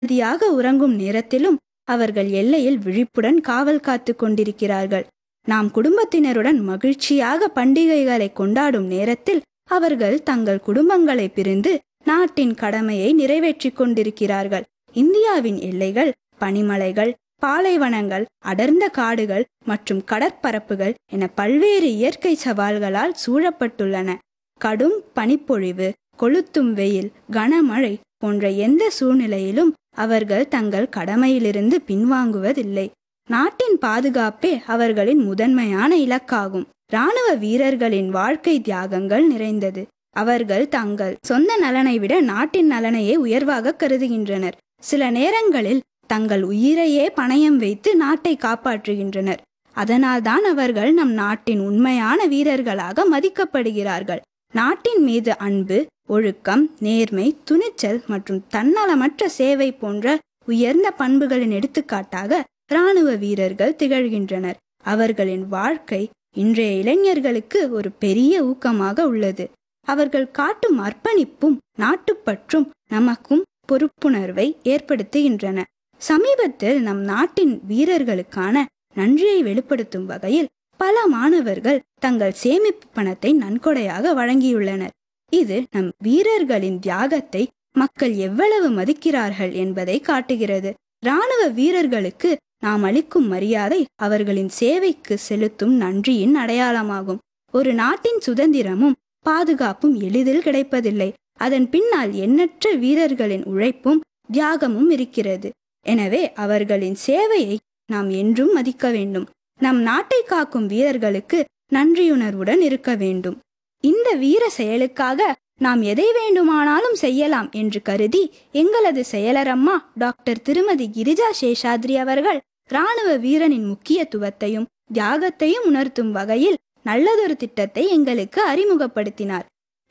நிம்மதியாக உறங்கும் நேரத்திலும் அவர்கள் எல்லையில் விழிப்புடன் காவல் காத்து கொண்டிருக்கிறார்கள் நாம் குடும்பத்தினருடன் மகிழ்ச்சியாக பண்டிகைகளை கொண்டாடும் நேரத்தில் அவர்கள் தங்கள் குடும்பங்களை பிரிந்து நாட்டின் கடமையை நிறைவேற்றிக் கொண்டிருக்கிறார்கள் இந்தியாவின் எல்லைகள் பனிமலைகள் பாலைவனங்கள் அடர்ந்த காடுகள் மற்றும் கடற்பரப்புகள் என பல்வேறு இயற்கை சவால்களால் சூழப்பட்டுள்ளன கடும் பனிப்பொழிவு கொளுத்தும் வெயில் கனமழை போன்ற எந்த சூழ்நிலையிலும் அவர்கள் தங்கள் கடமையிலிருந்து பின்வாங்குவதில்லை நாட்டின் பாதுகாப்பே அவர்களின் முதன்மையான இலக்காகும் இராணுவ வீரர்களின் வாழ்க்கை தியாகங்கள் நிறைந்தது அவர்கள் தங்கள் சொந்த நலனை விட நாட்டின் நலனையே உயர்வாக கருதுகின்றனர் சில நேரங்களில் தங்கள் உயிரையே பணயம் வைத்து நாட்டை காப்பாற்றுகின்றனர் அதனால்தான் அவர்கள் நம் நாட்டின் உண்மையான வீரர்களாக மதிக்கப்படுகிறார்கள் நாட்டின் மீது அன்பு ஒழுக்கம் நேர்மை துணிச்சல் மற்றும் தன்னலமற்ற சேவை போன்ற உயர்ந்த பண்புகளின் எடுத்துக்காட்டாக இராணுவ வீரர்கள் திகழ்கின்றனர் அவர்களின் வாழ்க்கை இன்றைய இளைஞர்களுக்கு ஒரு பெரிய ஊக்கமாக உள்ளது அவர்கள் காட்டும் அர்ப்பணிப்பும் நாட்டுப்பற்றும் நமக்கும் பொறுப்புணர்வை ஏற்படுத்துகின்றன சமீபத்தில் நம் நாட்டின் வீரர்களுக்கான நன்றியை வெளிப்படுத்தும் வகையில் பல மாணவர்கள் தங்கள் சேமிப்பு பணத்தை நன்கொடையாக வழங்கியுள்ளனர் இது நம் வீரர்களின் தியாகத்தை மக்கள் எவ்வளவு மதிக்கிறார்கள் என்பதை காட்டுகிறது இராணுவ வீரர்களுக்கு நாம் அளிக்கும் மரியாதை அவர்களின் சேவைக்கு செலுத்தும் நன்றியின் அடையாளமாகும் ஒரு நாட்டின் சுதந்திரமும் பாதுகாப்பும் எளிதில் கிடைப்பதில்லை அதன் பின்னால் எண்ணற்ற வீரர்களின் உழைப்பும் தியாகமும் இருக்கிறது எனவே அவர்களின் சேவையை நாம் என்றும் மதிக்க வேண்டும் நம் நாட்டை காக்கும் வீரர்களுக்கு நன்றியுணர்வுடன் இருக்க வேண்டும் இந்த வீர செயலுக்காக நாம் எதை வேண்டுமானாலும் செய்யலாம் என்று கருதி எங்களது செயலரம்மா டாக்டர் திருமதி கிரிஜா சேஷாத்ரி அவர்கள் இராணுவ வீரனின் முக்கியத்துவத்தையும் தியாகத்தையும் உணர்த்தும் வகையில் நல்லதொரு திட்டத்தை எங்களுக்கு அறிமுகப்படுத்தினார்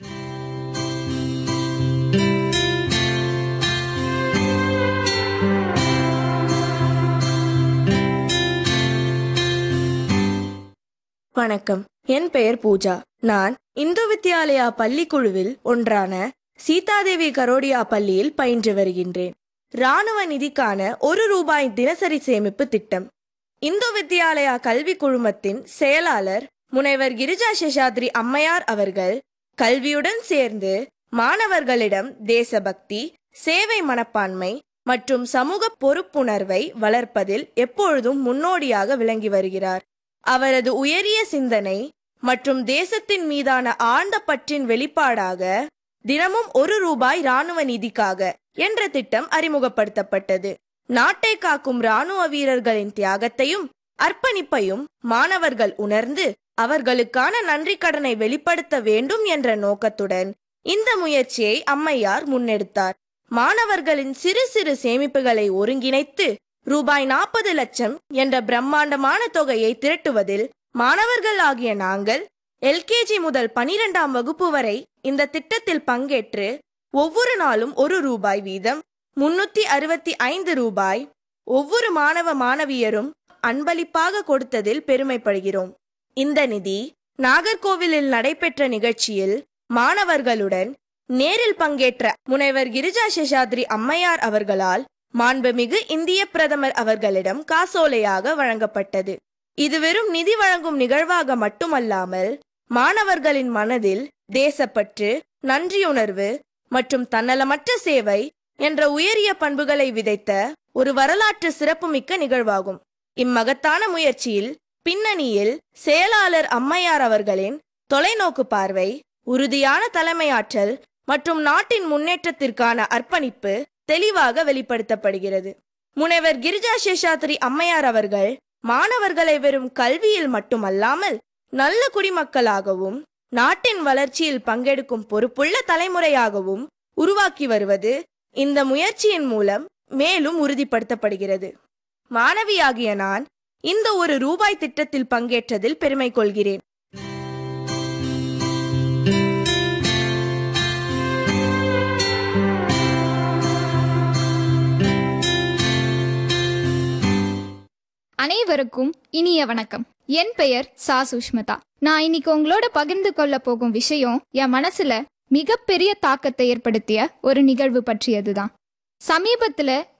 வணக்கம் என் பெயர் பூஜா நான் இந்து வித்யாலயா பள்ளிக்குழுவில் ஒன்றான சீதாதேவி கரோடியா பள்ளியில் பயின்று வருகின்றேன் ராணுவ நிதிக்கான ஒரு ரூபாய் தினசரி சேமிப்பு திட்டம் இந்து வித்யாலயா கல்வி குழுமத்தின் செயலாளர் முனைவர் கிரிஜா சேஷாத்ரி அம்மையார் அவர்கள் கல்வியுடன் சேர்ந்து மாணவர்களிடம் தேசபக்தி சேவை மனப்பான்மை மற்றும் சமூக பொறுப்புணர்வை வளர்ப்பதில் எப்பொழுதும் முன்னோடியாக விளங்கி வருகிறார் அவரது உயரிய சிந்தனை மற்றும் தேசத்தின் மீதான ஆழ்ந்த பற்றின் வெளிப்பாடாக தினமும் ஒரு ரூபாய் ராணுவ நிதிக்காக என்ற திட்டம் அறிமுகப்படுத்தப்பட்டது நாட்டை காக்கும் ராணுவ வீரர்களின் தியாகத்தையும் அர்ப்பணிப்பையும் மாணவர்கள் உணர்ந்து அவர்களுக்கான நன்றி கடனை வெளிப்படுத்த வேண்டும் என்ற நோக்கத்துடன் இந்த முயற்சியை அம்மையார் முன்னெடுத்தார் மாணவர்களின் சிறு சிறு சேமிப்புகளை ஒருங்கிணைத்து ரூபாய் நாற்பது லட்சம் என்ற பிரம்மாண்டமான தொகையை திரட்டுவதில் மாணவர்கள் ஆகிய நாங்கள் எல்கேஜி முதல் பனிரெண்டாம் வகுப்பு வரை இந்த திட்டத்தில் பங்கேற்று ஒவ்வொரு நாளும் ஒரு ரூபாய் வீதம் முன்னூத்தி அறுபத்தி ஐந்து ரூபாய் ஒவ்வொரு மாணவ மாணவியரும் அன்பளிப்பாக கொடுத்ததில் பெருமைப்படுகிறோம் இந்த நிதி நாகர்கோவிலில் நடைபெற்ற நிகழ்ச்சியில் மாணவர்களுடன் நேரில் பங்கேற்ற முனைவர் கிரிஜா சேஷாத்ரி அம்மையார் அவர்களால் மாண்புமிகு இந்திய பிரதமர் அவர்களிடம் காசோலையாக வழங்கப்பட்டது இது வெறும் நிதி வழங்கும் நிகழ்வாக மட்டுமல்லாமல் மாணவர்களின் மனதில் தேசப்பற்று நன்றியுணர்வு மற்றும் தன்னலமற்ற சேவை என்ற உயரிய பண்புகளை விதைத்த ஒரு வரலாற்று சிறப்புமிக்க நிகழ்வாகும் இம்மகத்தான முயற்சியில் பின்னணியில் செயலாளர் அம்மையார் அவர்களின் தொலைநோக்கு பார்வை உறுதியான தலைமையாற்றல் மற்றும் நாட்டின் முன்னேற்றத்திற்கான அர்ப்பணிப்பு தெளிவாக வெளிப்படுத்தப்படுகிறது முனைவர் கிரிஜா சேஷாத்ரி அம்மையார் அவர்கள் மாணவர்களை வெறும் கல்வியில் மட்டுமல்லாமல் நல்ல குடிமக்களாகவும் நாட்டின் வளர்ச்சியில் பங்கெடுக்கும் பொறுப்புள்ள தலைமுறையாகவும் உருவாக்கி வருவது இந்த முயற்சியின் மூலம் மேலும் உறுதிப்படுத்தப்படுகிறது மாணவியாகிய நான் இந்த ஒரு ரூபாய் திட்டத்தில் பங்கேற்றதில் பெருமை கொள்கிறேன் அனைவருக்கும் இனிய வணக்கம் என் பெயர் சா சுஷ்மிதா நான் இன்னைக்கு உங்களோட பகிர்ந்து கொள்ள போகும் விஷயம் என் மனசுல மிகப்பெரிய தாக்கத்தை ஏற்படுத்திய ஒரு நிகழ்வு பற்றியதுதான் சமீபத்துல